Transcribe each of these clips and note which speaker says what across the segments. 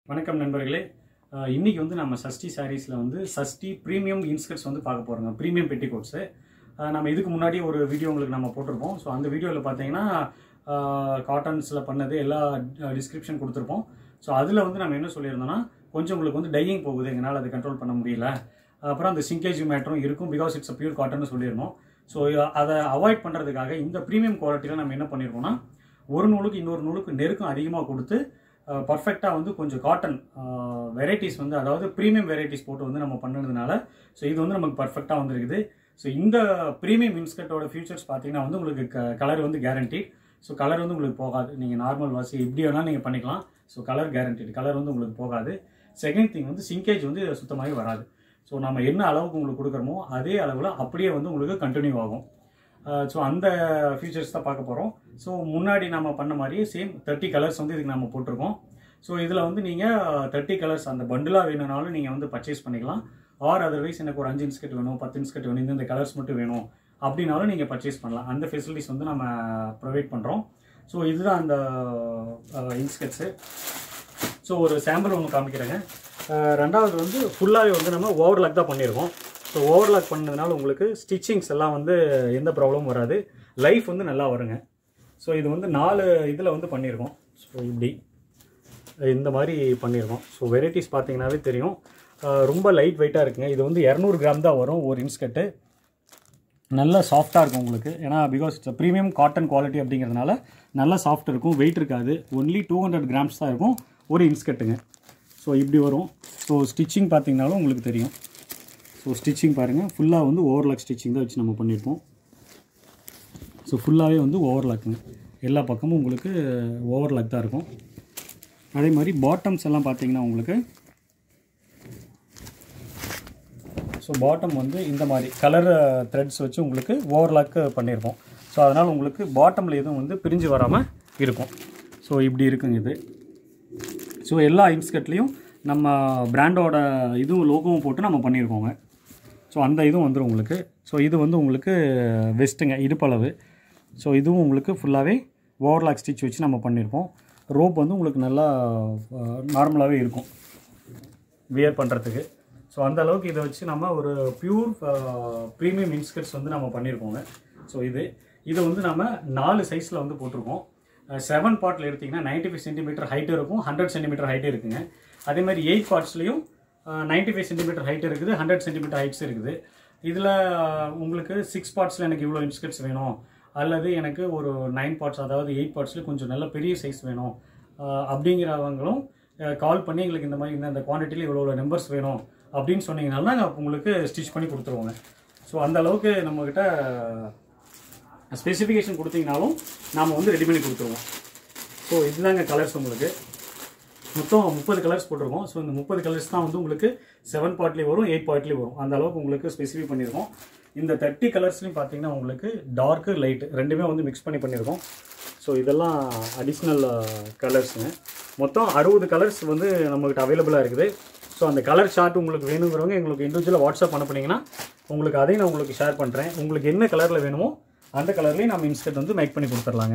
Speaker 1: வணக்கம் நண்பர்களே அஹ் இன்னைக்கு வந்து நம்ம சஷ்டி சாரீஸில் வந்து சஷ்டி ப்ரீமியம் இன்ஸ்கர்ட்ஸ் வந்து பார்க்க போகிறோங்க ப்ரீமியம் பெட்டிகோட்ஸு நம்ம இதுக்கு முன்னாடி ஒரு வீடியோ உங்களுக்கு நம்ம போட்டிருப்போம் ஸோ அந்த வீடியோவில் பார்த்தீங்கன்னா காட்டன்ஸில் பண்ணது எல்லா டிஸ்கிரிப்ஷன் கொடுத்துருப்போம் ஸோ அதில் வந்து நம்ம என்ன சொல்லியிருந்தோம்னா கொஞ்சம் உங்களுக்கு வந்து டையிங் போகுது எங்களால் அதை கண்ட்ரோல் பண்ண முடியல அப்புறம் அந்த சிங்கேஜ் மேட்டரும் இருக்கும் because it's a pure cotton சொல்லியிருந்தோம் ஸோ அதை அவாய்ட் பண்ணுறதுக்காக இந்த ப்ரீமியம் குவாலிட்டியில் நம்ம என்ன பண்ணியிருக்கோம்னா ஒரு நூலுக்கு இன்னொரு நூலுக்கு நெருக்கம் அதிகமாக கொடுத்து பர்ஃபெக்டாக வந்து கொஞ்சம் காட்டன் வெரைட்டிஸ் வந்து அதாவது ப்ரீமியம் வெரைட்டிஸ் போட்டு வந்து நம்ம பண்ணதுனால ஸோ இது வந்து நமக்கு பர்ஃபெக்டாக வந்துருக்குது ஸோ இந்த ப்ரீமியம் இன்ஸ்கர்ட்டோட ஃபியூச்சர்ஸ் பார்த்தீங்கன்னா வந்து உங்களுக்கு கலர் வந்து கேரண்டி ஸோ கலர் வந்து உங்களுக்கு போகாது நீங்கள் நார்மல் வாசி எப்படி வேணாலும் நீங்கள் பண்ணிக்கலாம் ஸோ கலர் கேரண்டட் கலர் வந்து உங்களுக்கு போகாது செகண்ட் திங் வந்து சிங்கேஜ் வந்து சுத்தமாகவே வராது ஸோ நம்ம என்ன அளவுக்கு உங்களுக்கு கொடுக்குறோமோ அதே அளவில் அப்படியே வந்து உங்களுக்கு கண்டினியூ ஆகும் ஸோ அந்த ஃபீச்சர்ஸ் தான் பார்க்க போகிறோம் ஸோ முன்னாடி நம்ம பண்ண மாதிரியே சேம் தேர்ட்டி கலர்ஸ் வந்து இதுக்கு நம்ம போட்டிருக்கோம் ஸோ இதில் வந்து நீங்கள் தேர்ட்டி கலர்ஸ் அந்த பண்டிலாக வேணும்னாலும் நீங்கள் வந்து பர்ச்சேஸ் பண்ணிக்கலாம் ஆர் அதர்வைஸ் எனக்கு ஒரு அஞ்சு இன்ஸ்கர்ட் வேணும் பத்து இன்ஸ்கர்ட் வேணும் இந்த கலர்ஸ் மட்டும் வேணும் அப்படின்னாலும் நீங்கள் பர்ச்சேஸ் பண்ணலாம் அந்த ஃபெசிலிட்டிஸ் வந்து நம்ம ப்ரொவைட் பண்ணுறோம் ஸோ இதுதான் அந்த இன்ஸ்கர்ட்ஸு ஸோ ஒரு சாம்பிள் ஒன்று காமிக்கிறேங்க அஹ் ரெண்டாவது வந்து ஃபுல்லாகவே வந்து நம்ம ஓவர்லாக் தான் பண்ணியிருக்கோம் ஸோ ஓவர்லாக் பண்ணதுனால உங்களுக்கு ஸ்டிச்சிங்ஸ் எல்லாம் வந்து எந்த ப்ராப்ளமும் வராது லைஃப் வந்து நல்லா வருங்க ஸோ இது வந்து நாலு இதில் வந்து பண்ணியிருக்கோம் ஸோ இப்படி இந்த மாதிரி பண்ணியிருக்கோம் ஸோ வெரைட்டிஸ் பார்த்தீங்கன்னாவே தெரியும் அஹ் ரொம்ப லைட் வெயிட்டாக இருக்குங்க இது வந்து இரநூறு கிராம் தான் வரும் ஒரு இன்ஸ்கர்ட்டு நல்ல சாஃப்டாக இருக்கும் உங்களுக்கு ஏன்னா because it's premium cotton quality அப்படிங்கிறதுனால நல்லா சாஃப்ட் இருக்கும் வெயிட் இருக்காது ஒன்லி டூ ஹண்ட்ரட் கிராம்ஸ் தான் இருக்கும் ஒரு இன்ஸ்கர்ட்டுங்க ஸோ இப்படி வரும் ஸோ ஸ்டிச்சிங் பார்த்தீங்கனாலும் உங்களுக்கு தெரியும் ஸோ ஸ்டிச்சிங் பாருங்கள் ஃபுல்லாக வந்து ஓவர்லாக் ஸ்டிச்சிங் தான் வச்சு நம்ம பண்ணியிருப்போம் ஸோ ஃபுல்லாகவே வந்து ஓவர்லாக்குங்க எல்லா பக்கமும் உங்களுக்கு ஓவர்லாக் தான் இருக்கும் அதே மாதிரி பாட்டம்ஸ் எல்லாம் பார்த்தீங்கன்னா உங்களுக்கு ஸோ பாட்டம் வந்து இந்த மாதிரி கலர் த்ரெட்ஸ் வச்சு உங்களுக்கு ஓவர்லாக் பண்ணியிருப்போம் ஸோ அதனால் உங்களுக்கு பாட்டமில் எதுவும் வந்து பிரிஞ்சு வராமல் இருக்கும் ஸோ இப்படி இருக்குங்க இது ஸோ எல்லா இன்ஸ்கர்ட்லேயும் நம்ம பிராண்டோட இதுவும் லோகோவும் போட்டு நம்ம பண்ணியிருக்கோங்க ஸோ அந்த இதுவும் வந்துடும் உங்களுக்கு ஸோ இது வந்து உங்களுக்கு வெஸ்ட்டுங்க இடுப்பளவு ஸோ இதுவும் உங்களுக்கு ஃபுல்லாகவே ஓவர்லாக் ஸ்டிச் வச்சு நம்ம பண்ணியிருப்போம் ரோப் வந்து உங்களுக்கு நல்லா நார்மலாகவே இருக்கும் வியர் பண்ணுறதுக்கு ஸோ அந்த அளவுக்கு இதை வச்சு நம்ம ஒரு பியூர் ப்ரீமியம் இன்ஸ்கர்ட்ஸ் வந்து நம்ம பண்ணியிருக்கோங்க ஸோ இது இதை வந்து நம்ம நாலு சைஸில் வந்து போட்டிருக்கோம் செவன் பார்ட்டில் எடுத்திங்கன்னா நைன்டி ஃபைவ் சென்டிமீட்டர் ஹைட் இருக்கும் ஹண்ட்ரட் சென்டிமீட்டர் ஹைட் இருக்குங்க அதே மாதிரி எயிட் பார்ட்ஸ்லையும் நைன்டி ஃபைவ் சென்டிமீட்டர் ஹைட் இருக்குது ஹண்ட்ரட் சென்டிமீட்டர் ஹைட்ஸ் இருக்குது இதில் உங்களுக்கு சிக்ஸ் பார்ட்ஸில் எனக்கு இவ்வளோ இன்ஸ்கர்ட்ஸ் வேணும் அல்லது எனக்கு ஒரு நைன் பார்ட்ஸ் அதாவது எயிட் பார்ட்ஸில் கொஞ்சம் நல்ல பெரிய சைஸ் வேணும் அப்படிங்கிறவங்களும் கால் பண்ணி எங்களுக்கு இந்த மாதிரி இந்த குவான்டிட்டியில் இவ்வளோ இவ்வளோ நம்பர்ஸ் வேணும் அப்படின்னு சொன்னீங்கனால நாங்கள் உங்களுக்கு ஸ்டிச் பண்ணி கொடுத்துருவோங்க ஸோ அந்த அளவுக்கு நம்மக்கிட்ட ஸ்பெசிஃபிகேஷன் கொடுத்தீங்கனாலும் நாம் வந்து ரெடி பண்ணி கொடுத்துருவோம் ஸோ இதுதாங்க கலர்ஸ் உங்களுக்கு மொத்தம் முப்பது கலர்ஸ் போட்டிருக்கோம் ஸோ இந்த முப்பது கலர்ஸ் தான் வந்து உங்களுக்கு செவன் பார்ட்லேயும் வரும் எயிட் பார்ட்லேயும் வரும் அந்த அளவுக்கு உங்களுக்கு ஸ்பெசிஃபை பண்ணியிருக்கோம் இந்த தேர்ட்டி கலர்ஸ்லையும் பார்த்தீங்கன்னா உங்களுக்கு டார்க்கு லைட் ரெண்டுமே வந்து மிக்ஸ் பண்ணி பண்ணியிருக்கோம் ஸோ இதெல்லாம் அடிஷ்னல் கலர்ஸுங்க மொத்தம் அறுபது கலர்ஸ் வந்து நம்மகிட்ட அவைலபிளாக இருக்குது ஸோ அந்த கலர் ஷார்ட் உங்களுக்கு வேணுங்கிறவங்க எங்களுக்கு இண்டிவிஜுவலாக வாட்ஸ்அப் அனுப்புனீங்கன்னா உங்களுக்கு அதையும் நான் உங்களுக்கு ஷேர் பண்ணுறேன் உங்களுக்கு என்ன கலரில் வேணுமோ அந்த கலர்லேயும் நம்ம இன்ஸ்கர்ட் வந்து மேக் பண்ணி கொடுத்துர்லாங்க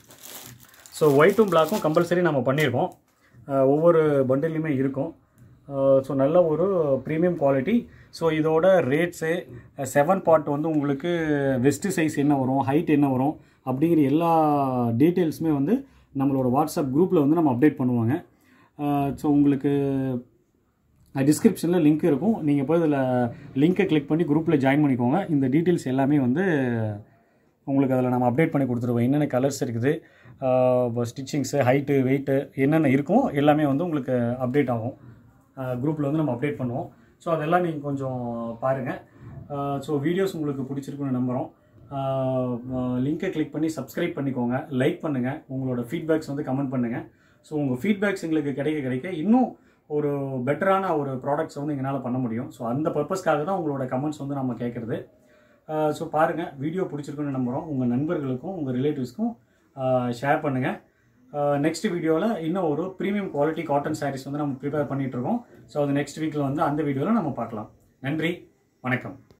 Speaker 1: ஸோ ஒயிட்டும் பிளாக்கும் கம்பல்சரி நம்ம பண்ணியிருக்கோம் ஒவ்வொரு பண்டில்லையுமே இருக்கும் ஸோ நல்ல ஒரு ப்ரீமியம் குவாலிட்டி ஸோ இதோட ரேட்ஸு செவன் பார்ட் வந்து உங்களுக்கு வெஸ்ட்டு சைஸ் என்ன வரும் ஹைட் என்ன வரும் அப்படிங்கிற எல்லா டீட்டெயில்ஸுமே வந்து நம்மளோட வாட்ஸ்அப் குரூப்பில் வந்து நம்ம அப்டேட் பண்ணுவாங்க ஸோ உங்களுக்கு டிஸ்கிரிப்ஷனில் லிங்க் இருக்கும் நீங்கள் போய் இதில் லிங்க்கை கிளிக் பண்ணி குரூப்பில் ஜாயின் பண்ணிக்கோங்க இந்த டீட்டெயில்ஸ் எல்லாமே வந்து உங்களுக்கு அதில் நம்ம அப்டேட் பண்ணி கொடுத்துருவோம் என்னென்ன கலர்ஸ் இருக்குது ஸ்டிச்சிங்ஸு ஹைட்டு வெயிட்டு என்னென்ன இருக்கும் எல்லாமே வந்து உங்களுக்கு அப்டேட் ஆகும் குரூப்பில் வந்து நம்ம அப்டேட் பண்ணுவோம் ஸோ அதெல்லாம் நீங்கள் கொஞ்சம் பாருங்கள் ஸோ வீடியோஸ் உங்களுக்கு பிடிச்சிருக்குன்னு நம்புகிறோம் லிங்கை கிளிக் பண்ணி சப்ஸ்கிரைப் பண்ணிக்கோங்க லைக் பண்ணுங்கள் உங்களோட ஃபீட்பேக்ஸ் வந்து கமெண்ட் பண்ணுங்கள் ஸோ உங்கள் ஃபீட்பேக்ஸ் எங்களுக்கு கிடைக்க கிடைக்க இன்னும் ஒரு பெட்டரான ஒரு ப்ராடக்ட்ஸ் வந்து எங்களால் பண்ண முடியும் ஸோ அந்த பர்பஸ்க்காக தான் உங்களோட கமெண்ட்ஸ் வந்து நம்ம கேட்குறது ஸோ பாருங்கள் வீடியோ பிடிச்சிருக்குன்னு நம்புகிறோம் உங்கள் நண்பர்களுக்கும் உங்கள் ரிலேட்டிவ்ஸ்க்கும் ஷேர் பண்ணுங்கள் நெக்ஸ்ட் வீடியோவில் இன்னும் ஒரு ப்ரீமியம் குவாலிட்டி காட்டன் சாரீஸ் வந்து நம்ம ப்ரிப்பேர் பண்ணிகிட்ருக்கோம் ஸோ அது நெக்ஸ்ட் வீக்கில் வந்து அந்த வீடியோவில் நம்ம பார்க்கலாம் நன்றி வணக்கம்